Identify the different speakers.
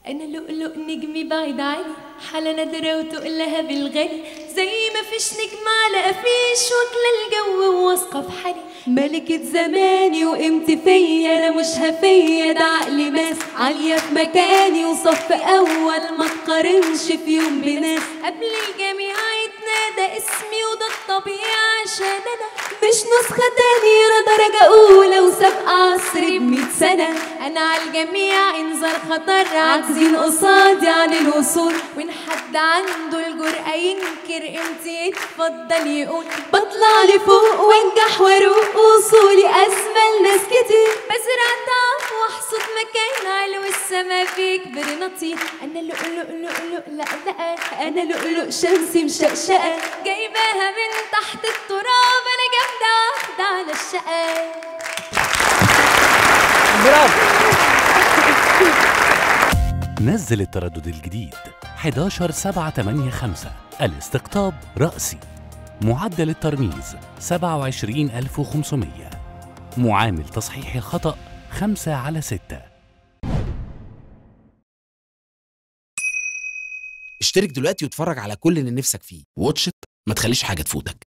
Speaker 1: انا لؤلؤ نجمي بعيد عني حالة نادرة وتقلها بالغني زي ما فيش نجم على قفيش واكلة الجو وواثقة في حالي ملكة زماني وقيمتي فيا انا مش هفيا ده عقلي ماس عالية في مكاني وصف اول ما تقارنش في يوم بناس قبل الجميع يتنادى اسمي وده الطبيعي عشان انا مش نسخة تانية انا درجة اولى وسابقة عصري بمية سنة انا على الجميع انذار خطر عاجزين قصادي عن الوصول وان حد عنده الجرأة ينكر قيمتي يتفضل يقول بطلع لفوق وانجح واروق وصولي اسفل ناس كتير بزرع طعم واحصد مكان علو السما بيكبر نطير انا لؤلؤ لؤلؤ لا لا انا لؤلؤ شمسي مشقشقة جايباها من تحت التراب انا جامدة واخدة على الشقة
Speaker 2: نزل التردد الجديد 11785 الاستقطاب رأسي معدل الترميز 27500 معامل تصحيح الخطأ 5 على 6
Speaker 3: اشترك دلوقتي واتفرج على كل اللي نفسك فيه واتش إت، ما تخليش حاجة تفوتك